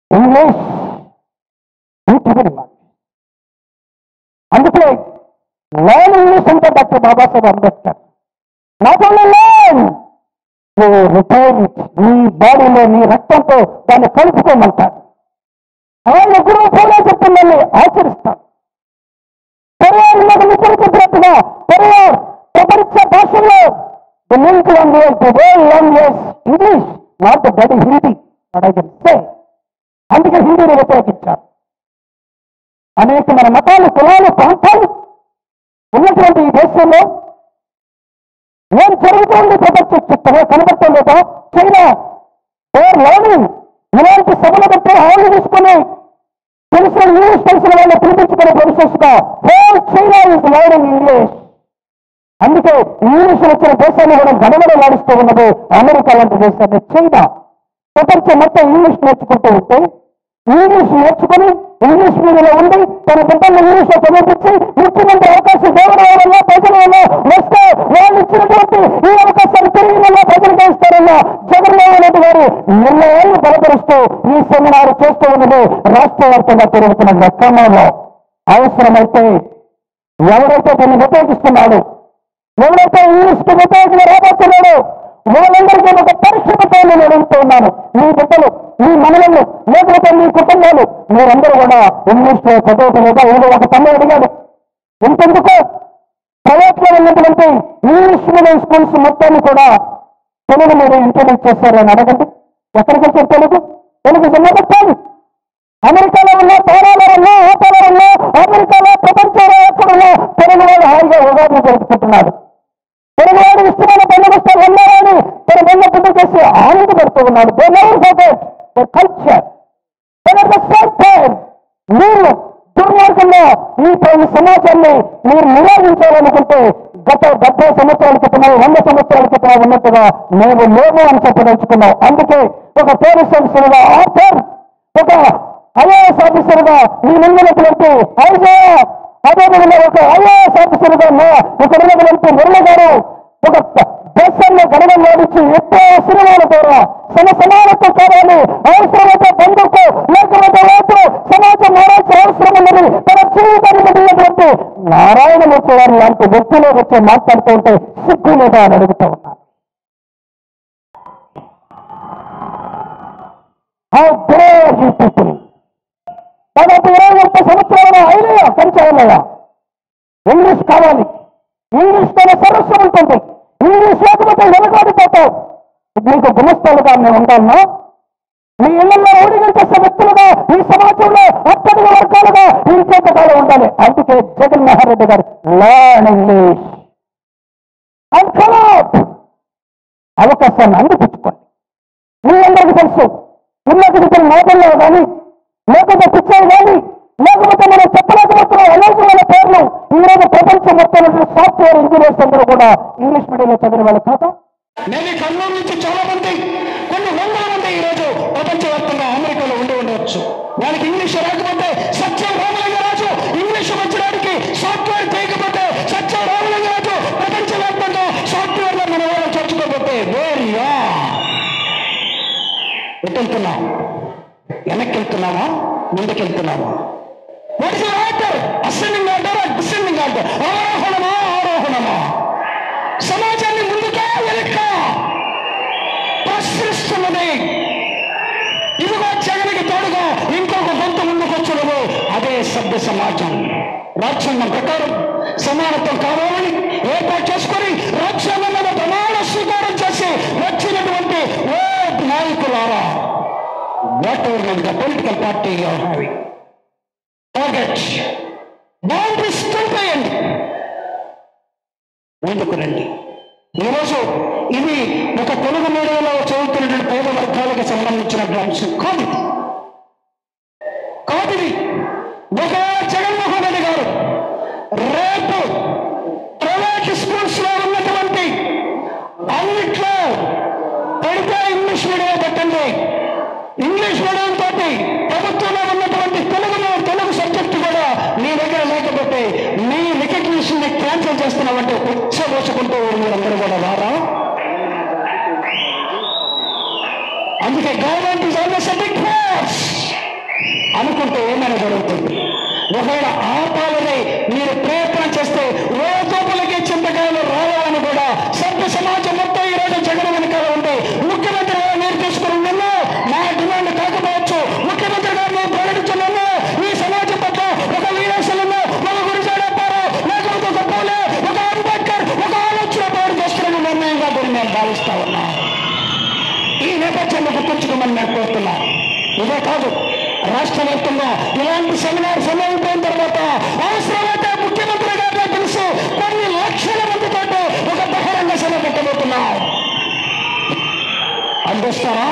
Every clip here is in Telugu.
ఇంగ్లీష్ బ్యూటిఫుల్ లాంగ్వేజ్ అందుకే లర్న్ ఇంగ్లీష్ అంటే doctor Babasaheb Ambedkar not only learn retain నీ బాడీలో నీ రక్తంతో దాన్ని కలుపుకోమంటాడు ఆయన గురువు కూడా చెప్పిందని ఆచరిస్తాడు పెరియార్ మీద మిత్రులు చెప్పినట్టుగా పెరియార్ ప్రపంచ భాషలో the link language the world language English not the బడి హిందీ అడగంటే అందుకే హిందీని వ్యతిరేకించారు అనేక మన మతాలు కులాలు ప్రాంతాలు ఉన్నటువంటి ఈ దేశంలో ఏం జరుగుతోంది ప్రపంచ చిత్తగా కనబడటం లేదా చైనా దేర్ లర్నింగ్ ఇలాంటి సభల బట్టి హాలు తీసుకుని తెలిసిన ఇంగ్లీష్ తెలిసిన వాళ్ళు పిలిపించుకునే ప్రొఫెసర్స్ గా whole China is learning English అందుకే ఇంగ్లీష్ వచ్చిన దేశాన్ని కూడా గడగడ నాడుస్తూ ఉన్నది అమెరికా లాంటి దేశాన్ని చైనా ప్రపంచం మొత్తం ఇంగ్లీష్ నేర్చుకుంటూ ఉంటే ఇంగ్లీష్ నేర్చుకుని ఇంగ్లీష్ మీడియంలో ఉండి తన బిడ్డలు ఇంగ్లీష్ లో చదివించి ముఖ్యమంత్రి అవకాశం దేవుడి వల్ల ప్రజల వల్ల వస్తే వాళ్ళు ఇచ్చినటువంటి ఈ అవకాశాన్ని తిరిగి వల్ల ప్రజలకు ఇస్తారన్న జగన్మోహన్ రెడ్డి గారు నిర్ణయాన్ని బలపరుస్తూ ఈ సెమినార్ చేస్తూ ఉన్నది రాష్ట్ర వ్యాప్తంగా తిరుగుతున్న క్రమంలో అవసరమైతే ఎవరైతే దీన్ని వ్యతిరేకిస్తున్నాడు ఎవరైతే ఇంగ్లీష్ కి వ్యతిరేకంగా రాబోతున్నాడో వాళ్ళందరికీ ఒక పరీక్ష పెట్టాలని నేను అడుగుతూ ఉన్నాను మీ బిడ్డలు మీ మనలను లేకపోతే మీ కుటుంబాలు మీరందరూ కూడా ఇంగ్లీష్ లో చదవటం లేదా ఏదో ఒక తమ్ముడు అడిగాడు ఇంతెందుకు ప్రైవేట్ లో ఉన్నటువంటి ఇంగ్లీష్ మీడియం స్కూల్స్ మొత్తాన్ని కూడా తెలుగు మీరు ఇంప్లిమెంట్ చేశారని అడగండి ఎక్కడికి వచ్చారు తెలుగు తెలుగు జిల్లాపెట్టాలి అమెరికాలో ఉన్న పేరాలో ఉన్న హోటల్లో ఉన్న అమెరికాలో ప్రపంచంలో ఎక్కడున్నా తెలుగు వాళ్ళు హాయిగా ఉగాది జరుపుకుంటున్నారు తెలుగు వాడు ఇష్టమైన పండుగ వస్తారు ఉన్నారని తన బంధ పుట్ట చేసి ఆనందపడుతూ ఉన్నాడు they never forget the culture మీరు దుర్మార్గంలో ఈ ఈ సమాజాన్ని మీరు నిరోధించాలనుకుంటే గత డెబ్బై సంవత్సరాల క్రితం వంద సంవత్సరాల క్రితం ఉన్నట్టుగా మేము లేము అని చెప్పదలుచుకున్నాం అందుకే ఒక పోలీస్ ఆఫీసర్గా ఆఫర్ ఒక ఐఏఎస్ ఆఫీసర్గా మీ ముందున్నటువంటి ఐజయా అదేవిధంగా ఒక ఐఏఎస్ ఆఫీసర్గా మా- ఇక్కడ ఉన్నటువంటి మురళి గారు ఒక దేశాన్ని గణనం నడిచి ఎన్నో సినిమాల ద్వారా సమ సమానత్వం కావాలి అవసరమైతే బంధుకు లేకపోతే ఓటు సమాజం మారాల్సిన అవసరం ఉన్నది తన జీవితాన్ని వదిలినటువంటి నారాయణమూర్తి గారు లాంటి వ్యక్తులు వచ్చి మాట్లాడుతూ ఉంటే సిగ్గు లేదా అని అడుగుతూ ఉన్నాను హౌ డేర్ యూ పీపుల్ దాదాపు ఇరవై ముప్పై సంవత్సరాలు అయినాయా పెంచాలయ్యా ఇంగ్లీష్ కావాలి ఇంగ్లీష్ తన సరస్వం ఉంటుంది ఇంగ్లీష్ లేకపోతే వెనకాడిపోతావు మీకు గుణస్థలుగా మేము ఉండాలన్నా మీ ఇళ్లలో ఊడిగం చేసే వ్యక్తులుగా ఈ సమాజంలో అత్యధిక వర్గాలుగా ఇంకెంతకాలం ఉండాలి అందుకే జగన్మోహన్ రెడ్డి గారు లర్న్ ఇంగ్లీష్ అండ్ కలౌట్ అవకాశాన్ని అందిపుచ్చుకోండి మీ అందరికీ తెలుసు ఉన్నత విద్యలు మోదల్లో కానీ లేకపోతే పిచ్చాయి కానీ లేకపోతే మనం చెప్పలేకపోతున్న అనేక వాళ్ళ పేర్లు ఈ రోజు ప్రపంచం మొత్తం సాఫ్ట్వేర్ ఇంజనీర్స్ అందరూ కూడా ఇంగ్లీష్ మీడియంలో చదివిన వాళ్ళు కాదా నేను ఈ కర్నూలు నుంచి చాలా మంది కొన్ని వందల మంది ఈ రోజు ప్రపంచవ్యాప్తంగా అమెరికాలో ఉండి ఉండవచ్చు వాళ్ళకి ఇంగ్లీష్ రాకపోతే సత్యం రామలింగ రాజు ఇంగ్లీష్ వచ్చడానికి సాఫ్ట్వేర్ చేయకపోతే సత్యం రామలింగ రాజు ప్రపంచవ్యాప్తంగా సాఫ్ట్వేర్ లో మన వాళ్ళు చర్చుకోకపోతే వేరియా ఎటు వెళ్తున్నాం వెనక్కి వెళ్తున్నామా ముందుకు వెళ్తున్నామా what is order ascending order descending order ఆరోహణమా ఆరోహణమా సమాజాన్ని ముందుకా వెనక ప్రశ్నిస్తున్నది ఇదిగో జగన్కి తోడుగా ఇంకొక గొంతు ముందుకొచ్చుడు అదే సభ్య సమాజం రాజ్యాంగం ప్రకారం సమానత్వం కావాలని ఏర్పాటు చేసుకొని రాజ్యాంగం మీద ప్రమాణ స్వీకారం చేసి వచ్చినటువంటి ఓ నాయకులారా whatever the political party you're having target boundaries తెలిపేయండి ముందుకు రండి ఈరోజు ఇది ఒక తెలుగు మీడియంలో చదువుతున్నటువంటి పేద వర్గాలకు సంబంధించిన అంశం కాదు ఇది. కాదు ఇది ఒక జగన్మోహన్ రెడ్డి గారు రేపు ప్రైవేట్ స్కూల్స్ లో ఉన్నటువంటి అన్నిట్లో పెడితే ఇంగ్లీష్ మీడియం పెట్టండి ఇంగ్లీష్ మీడియం తోటి ప్రభుత్వంలో ఉన్నటువంటి తెలుగు తెలుగు సబ్జెక్టు కూడా మీ దగ్గర లేకపోతే మీ రికగ్నిషన్ ని క్యాన్సిల్ చేస్తున్నామంటే ఉచ్చ పోసుకుంటూ మీరందరూ కూడా రారా అందుకే okay government is always big force అనుకుంటే ఏమైనా జరుగుతుంది ఒకవేళ ఆపాలని మీరు ప్రయత్నం చేస్తే రోజులకి చింతకాయలు రావాలని కూడా సభ్య సమాజం మొత్తం ఈ రోజు జగన్ వెనకాల ఉంది ముఖ్యమంత్రి గారు మీరు తీసుకుని నిన్ను మా డిమాండ్ కాకపోవచ్చు ముఖ్యమంత్రి గారు మేము ప్రకటించున్నాము ఈ సమాజం పట్ల ఒక వీరేశలను ఒక గురిజాడప్పారు లేకపోతే ఒక పూలే ఒక అంబేద్కర్ ఒక ఆలోచన పాడు చేస్తున్న నిర్ణయంగా దీన్ని నేను భావిస్తా ఉన్నా ఈ నేపథ్యంలో గుర్తుంచుకోమని నేను కోరుతున్నా ఇదే కాదు రాష్ట్ర వ్యాప్తంగా ఇలాంటి సెమినార్ సమయమైపోయిన తర్వాత అవసరమైతే ముఖ్యమంత్రి గారితో తెలుసు కొన్ని లక్షల మందితో ఒక బహిరంగ సభ పెట్టబోతున్నాం అందిస్తారా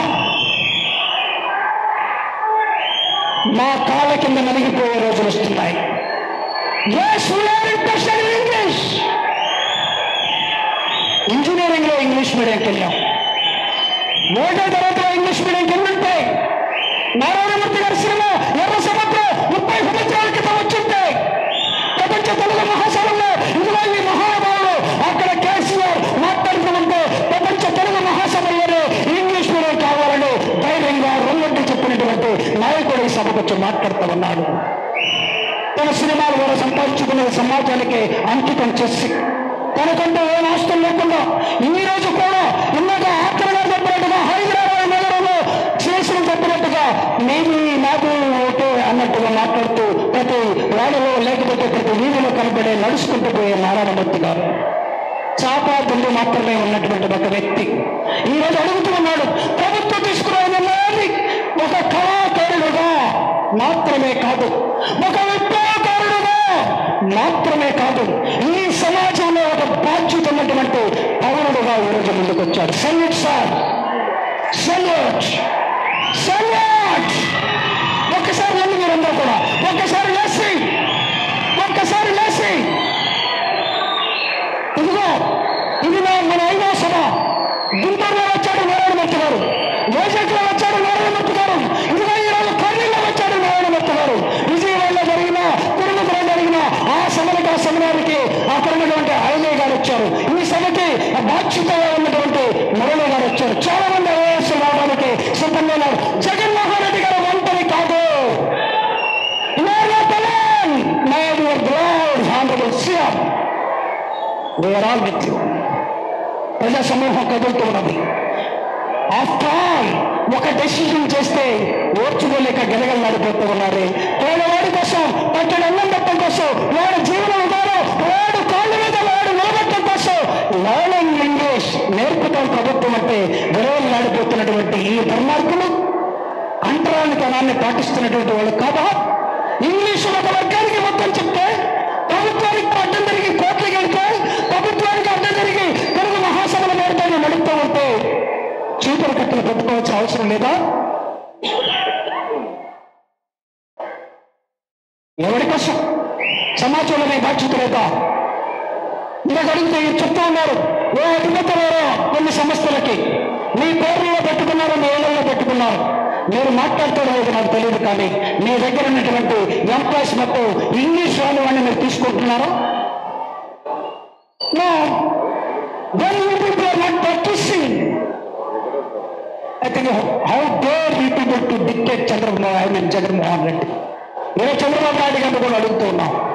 మా కాళ్ళ కింద నలిగిపోయే రోజులు వస్తున్నాయి Yes, we are interested in English. Engineering లో ఇంగ్లీష్ మీడియంకి వెళ్ళాం మూడో తరగతిలో ఇంగ్లీష్ మీడియంకి వెళ్ళుంటాయి నారాయణమూర్తి గారి సినిమా ఎర్ర సముద్రం ముప్పై సంవత్సరాల క్రితం వచ్చుంటాయి ప్రపంచ తెలుగు మహాసభలో ఇదిగో ఈ మహానుభావులు అక్కడ కేసీఆర్ మాట్లాడుతుంటే ప్రపంచ తెలుగు మహాసభలోనే ఇంగ్లీష్ మీడియం కావాలని ధైర్యంగా రొంగంటి చెప్పినటువంటి నాయకుడు ఈ సభకు వచ్చి మాట్లాడుతూ ఉన్నాడు తన సినిమాల ద్వారా సంపాదించుకున్న సమాజానికి అంకితం చేసి తనకంటూ ఏం ఆస్తులు లేకుండా ఈ రోజు కూడా ఇందాక ఆత్మ గారు చెప్పినట్టుగా హైదరాబాద్ నగరంలో చేసిన చెప్పినట్టుగా మేమి నాకు ఓకే అన్నట్టుగా మాట్లాడుతూ ప్రతి వాడలో లేకపోతే ప్రతి వీధిలో కనబడే నడుచుకుంటూ పోయే నారాయణమూర్తి గారు చాపా బిల్లు మాత్రమే ఉన్నటువంటి ఒక వ్యక్తి ఈ రోజు అడుగుతూ ఉన్నాడు ప్రభుత్వం తీసుకురాని నిర్ణయాన్ని ఒక కళాకారుడుగా మాత్రమే కాదు ఒక విప్లవకారుడుగా మాత్రమే కాదు ఈ సమాజంలో ఒక బాధ్యత ఉన్నటువంటి పౌరుడుగా ఈరోజు ముందుకు వచ్చాడు సల్యూట్ సార్ సల్యూట్ సల్యూట్ ఒక్కసారి వెళ్ళి మీరందరూ కూడా ఒక్కసారి లేసి ఒక్కసారి లేసి ఇదిగో ఇది నా మన ఐదో సభ గుంటూరులో వచ్చాడు నారాయణమూర్తి గారు వైజాగ్లో వచ్చాడు నారాయణమూర్తి గారు ఇదిగో ఈ రోజు కర్నూలులో వచ్చాడు నారాయణమూర్తి గారు విజయవాడలో జరిగిన తిరుమలలో జరిగిన ఆ సభలకు ఆ సెమినార్కి అక్కడ ఉన్నటువంటి ఐలే గారు వచ్చారు ఈ సభకి బాధ్యతగా ఉన్నటువంటి మురళి గారు వచ్చారు చాలా మంది ఐఏఎస్ రావడానికి సిద్ధంగా ఉన్నారు జగన్మోహన్ రెడ్డి గారు ఒంటరి కాదు You are not alone. May your God, Honorable CM. We are all with you ప్రజా సమూహం కదులుతూ ఉన్నది ఆఫ్టర్ ఆల్ ఒక డెసిషన్ చేస్తే ఓర్చుకోలేక గెలగలలాడిపోతూ ఉన్నారు పేదవాడి కోసం పట్టణ అన్నం పెట్టడం కోసం వాడి జీవన విధానం వాడు కాళ్ళ మీద వాడు నిలబెట్టడం కోసం లర్నింగ్ ఇంగ్లీష్ నేర్పుతాం ప్రభుత్వం అంటే విరవలాడిపోతున్నటువంటి ఈ దుర్మార్గులు అంటరానితనాన్ని పాటిస్తున్నటువంటి వాళ్ళు కాదా ఇంగ్లీషు ఒక వర్గానికి మొత్తం చెప్తే ప్రభుత్వానికి అడ్డం జరిగి కోట్లకి వెళ్తే ప్రభుత్వానికి అడ్డం జరిగి తెలుగు మహాసభల మేరటాన్ని నడుపుతూ ఉంటే చీపురు కట్టలు పెట్టుకోవాల్సిన అవసరం లేదా ఎవరి కోసం సమాజంలో మీ బాధ్యత లేదా ఇందాక అడిగితే మీరు చెప్తూ ఉన్నారు ఓ అధిపతులారా కొన్ని సంస్థలకి మీ పేర్లలో పెట్టుకున్నారు మీ ఏళ్ళలో పెట్టుకున్నారు మీరు మాట్లాడుతారో లేదో నాకు తెలియదు కానీ మీ దగ్గర ఉన్నటువంటి ఎంప్లాయీస్ మొత్తం ఇంగ్లీష్ రాని వాడిని మీరు తీసుకుంటున్నారా No. When you people are not practicing, I think how dare you people to dictate Chandrababu I mean Jaganmohan Reddy నేను చంద్రబాబు నాయుడు గారిని కూడా అడుగుతూ ఉన్నాం